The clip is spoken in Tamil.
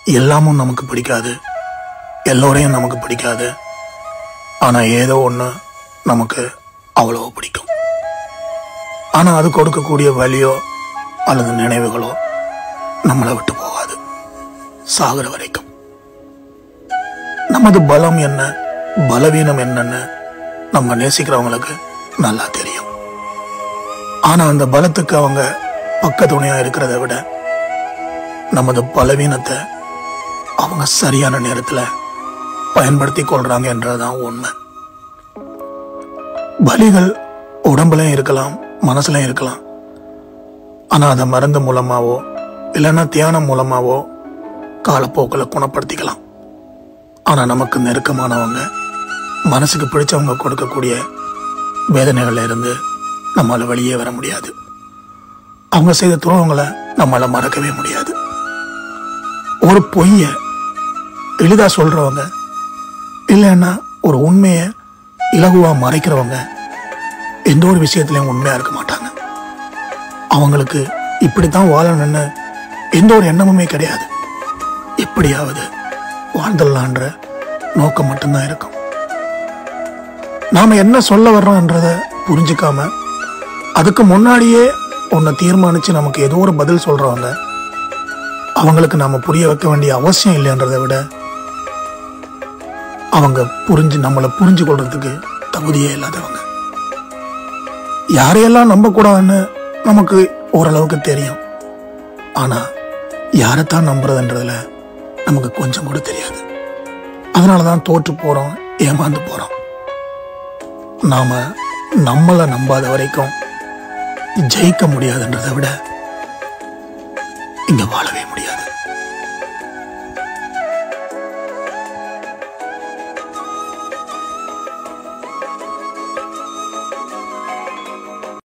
எல்லாமும் நமக்கு பிடிக்காது எல்லோரையும் நமக்கு பிடிக்காது ஆனா ஏதோ ஒண்ணு நமக்கு அவ்வளவு பிடிக்கும் ஆனா அது கொடுக்கக்கூடிய வலியோ அல்லது நினைவுகளோ நம்மளை விட்டு போகாது சாகுற வரைக்கும் நமது பலம் என்ன பலவீனம் என்னன்னு நம்ம நேசிக்கிறவங்களுக்கு நல்லா தெரியும் ஆனா அந்த பலத்துக்கு அவங்க பக்க துணையா இருக்கிறத விட நமது பலவீனத்தை அவங்க சரியான நேரத்துல பயன்படுத்தி கொள்றாங்க என்றதுதான் உண்மை பலிகள் உடம்புலயும் இருக்கலாம் மனசுலயும் இருக்கலாம் ஆனா அதை மருந்து மூலமாவோ இல்லைன்னா தியானம் மூலமாவோ காலப்போக்கில் குணப்படுத்திக்கலாம் ஆனா நமக்கு நெருக்கமானவங்க மனசுக்கு பிடிச்சவங்க கொடுக்கக்கூடிய வேதனைகள்ல இருந்து நம்மால வெளியே வர முடியாது அவங்க செய்த துரோகங்களை நம்மால மறக்கவே முடியாது ஒரு பொய்ய எளிதா சொல்றவங்க இல்லைன்னா ஒரு உண்மையை இலகுவா மறைக்கிறவங்க எந்த ஒரு விஷயத்திலையும் உண்மையா இருக்க மாட்டாங்க அவங்களுக்கு இப்படித்தான் வாழணும்னு எந்த ஒரு எண்ணமுமே கிடையாது எப்படியாவது வாழ்ந்துடலான்ற நோக்கம் மட்டும்தான் இருக்கும் நாம என்ன சொல்ல வர்றோம்ன்றத புரிஞ்சுக்காம அதுக்கு முன்னாடியே உன்னை தீர்மானிச்சு நமக்கு ஏதோ ஒரு பதில் சொல்றவங்க அவங்களுக்கு நாம புரிய வைக்க வேண்டிய அவசியம் இல்லைன்றதை விட அவங்க புரிஞ்சு நம்மளை புரிஞ்சு கொள்றதுக்கு தகுதியே இல்லாதவங்க யாரையெல்லாம் நம்ப கூடாதுன்னு நமக்கு ஓரளவுக்கு தெரியும் ஆனா யாரைத்தான் நம்புறதுன்றதுல நமக்கு கொஞ்சம் கூட தெரியாது அதனாலதான் தோற்று போறோம் ஏமாந்து போறோம் நாம நம்மளை நம்பாத வரைக்கும் ஜெயிக்க முடியாதுன்றதை விட இங்க வாழவே